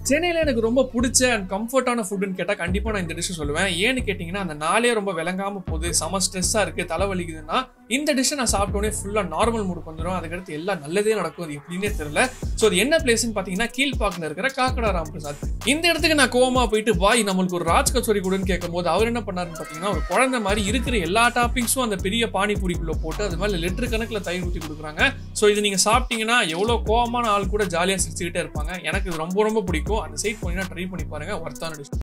சென்னையில எனக்கு ரொம்ப பிடிச்ச அண்ட் கம்ஃபர்டான ஃபுட்னு கேட்டா கண்டிப்பா நான் இந்த டிஷ் சொல்லுவேன் ஏன்னு கேட்டீங்கன்னா அந்த நாளே ரொம்ப விளங்காம போகுது செம ஸ்ட்ரெஸ்ஸா இருக்கு தலைவலிக்குதுன்னா இந்த டிஷ்ஷை நான் சாப்பிட்டோன்னே ஃபுல்லா நார்மல் மூடுக்கு வந்துடும் அதுக்கடுத்து எல்லாம் நல்லதே நடக்கும் அது எப்படின்னே தெரியல ஸோ அது என்ன பிளேஸ்னு பார்த்தீங்கன்னா கீழ்பாக்கில் இருக்கிற காக்கடா ராம் பிரசாத் இந்த இடத்துக்கு நான் கோவமா போயிட்டு வாய் நம்மளுக்கு ஒரு ராஜ் கச்சோரி கொடுன்னு கேட்கும்போது அவர் என்ன பண்ணாருன்னு பார்த்தீங்கன்னா ஒரு குழந்தை மாதிரி இருக்கிற எல்லா டாப்பிங்ஸும் அந்த பெரிய பானிபூரிக்குள்ள போட்டு அது மாதிரி லிட்டர் கணக்கில் தயிர் ஊற்றி கொடுக்குறாங்க ஸோ இது நீங்க சாப்பிட்டீங்கன்னா எவ்வளோ கோவமான ஆள் கூட ஜாலியாக சிரிச்சுக்கிட்டே இருப்பாங்க எனக்கு இது ரொம்ப ரொம்ப பிடிக்கும் அந்த சைட் போனீங்கன்னா ட்ரை பண்ணி பாருங்க ஒர்த்தான டிஷ்